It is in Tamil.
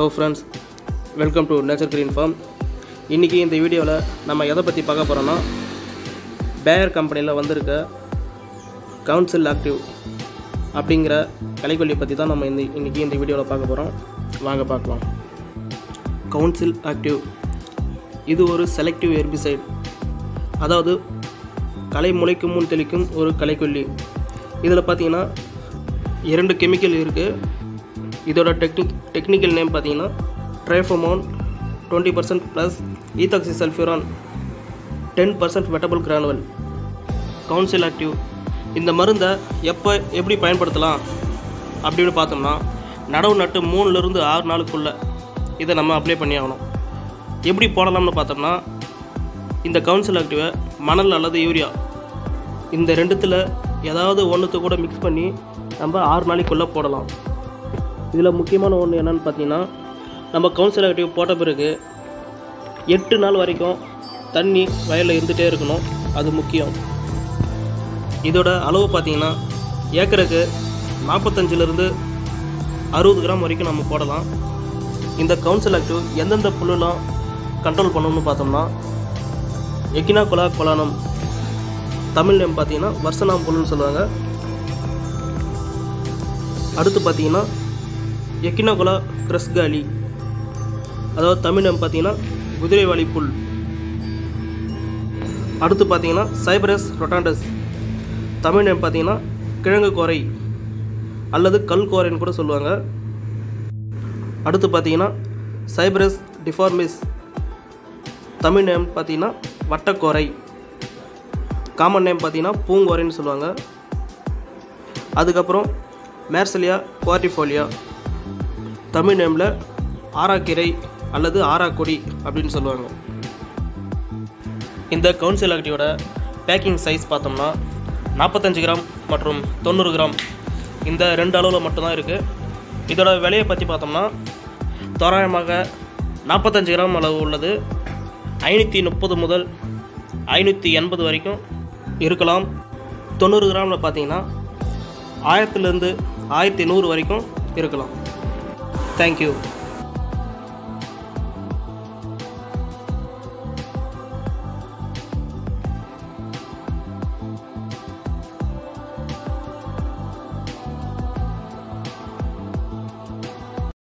hello friends welcome to nature green farm இன்றைக்கி இந்த வீடியோவில் நம்ம எதை பற்றி பார்க்க போகிறோன்னா பேயர் கம்பெனியில் வந்திருக்க கவுன்சில் ஆக்டிவ் அப்படிங்கிற கலைக்கொல்லி பற்றி தான் நம்ம இந்த இன்றைக்கி இந்த வீடியோவில் பார்க்க போகிறோம் வாங்க பார்க்கலாம் கவுன்சில் ஆக்டிவ் இது ஒரு செலக்டிவ் ஹெர்பிசைட் அதாவது களை முளைக்கும் முன் தெளிக்கும் ஒரு களைக்கொல்லி இதில் பார்த்தீங்கன்னா இரண்டு கெமிக்கல் இருக்குது இதோட டெக்னிக் டெக்னிக்கல் நேம் பார்த்தீங்கன்னா triafamone twenty percent plus ethoxysulfuron ten percent wettable granule Council active இந்த மருந்தை எப்போ எப்படி பயன்படுத்தலாம் அப்படின்னு பார்த்தோம்னா நடவு நட்டு மூணுலேருந்து ஆறு நாளுக்குள்ளே இதை நம்ம அப்ளை பண்ணி ஆகணும் எப்படி போடலாம்னு பார்த்தோம்னா இந்த கவுன்சில் ஆக்டிவை மணல் அல்லது யூரியா இந்த ரெண்டுத்தில் ஏதாவது ஒன்றுத்து கூட மிக்ஸ் பண்ணி நம்ம ஆறு நாளைக்குள்ளே போடலாம் இதில் முக்கியமான ஒன்று என்னன்னு பார்த்தீங்கன்னா நம்ம கவுன்சில் ஆக்டிவ் போட்ட பிறகு எட்டு நாள் வரைக்கும் தண்ணி வயலில் இருந்துகிட்டே இருக்கணும் அது முக்கியம் இதோட அளவு பார்த்தீங்கன்னா ஏக்கருக்கு நாற்பத்தஞ்சிலிருந்து அறுபது கிராம் வரைக்கும் நம்ம போடலாம் இந்த கவுன்சில் ஆக்டிவ் எந்தெந்த புல்லுலாம் கண்ட்ரோல் பண்ணணும்னு பார்த்தோம்னா எக்கினா கொலா கொலானம் தமிழ் நேம் பார்த்தீங்கன்னா வர்சனாம் புல்லுன்னு சொல்லுவாங்க அடுத்து பார்த்தீங்கன்னா எக்கினகுலா கிரஸ்காலி அதாவது தமிழ் நேம் பார்த்தீங்கன்னா குதிரைவாலி புல் அடுத்து பார்த்தீங்கன்னா சைபரஸ் ரொட்டாண்டஸ் தமிழ் நேம் பார்த்தீங்கன்னா கிழங்கு கோரை அல்லது கல் கோரைன்னு கூட சொல்லுவாங்க அடுத்து பார்த்தீங்கன்னா சைபரஸ் டிஃபார்மிஸ் தமிழ் நேம் பார்த்தீங்கன்னா வட்டக்கோரை காமன் நேம் பார்த்தீங்கன்னா பூங்கோரைன்னு சொல்லுவாங்க அதுக்கப்புறம் மேர்சலியா குவார்டிஃபோலியா தமிழ் நேமில் ஆராக்கீரை அல்லது ஆராக்கொடி அப்படின்னு சொல்லுவாங்க இந்த கவுன்சில் ஆக்டிவோட பேக்கிங் சைஸ் பார்த்தோம்னா நாற்பத்தஞ்சு கிராம் மற்றும் தொண்ணூறு கிராம் இந்த ரெண்டு அளவில் மட்டும்தான் இருக்குது இதோட விலையை பற்றி பார்த்தோம்னா தோராயமாக நாற்பத்தஞ்சு கிராம் அளவு உள்ளது ஐநூற்றி முப்பது முதல் ஐநூற்றி எண்பது வரைக்கும் இருக்கலாம் தொண்ணூறு கிராமில் பார்த்தீங்கன்னா ஆயிரத்துலேருந்து ஆயிரத்தி நூறு வரைக்கும் இருக்கலாம் தேங்க்யூ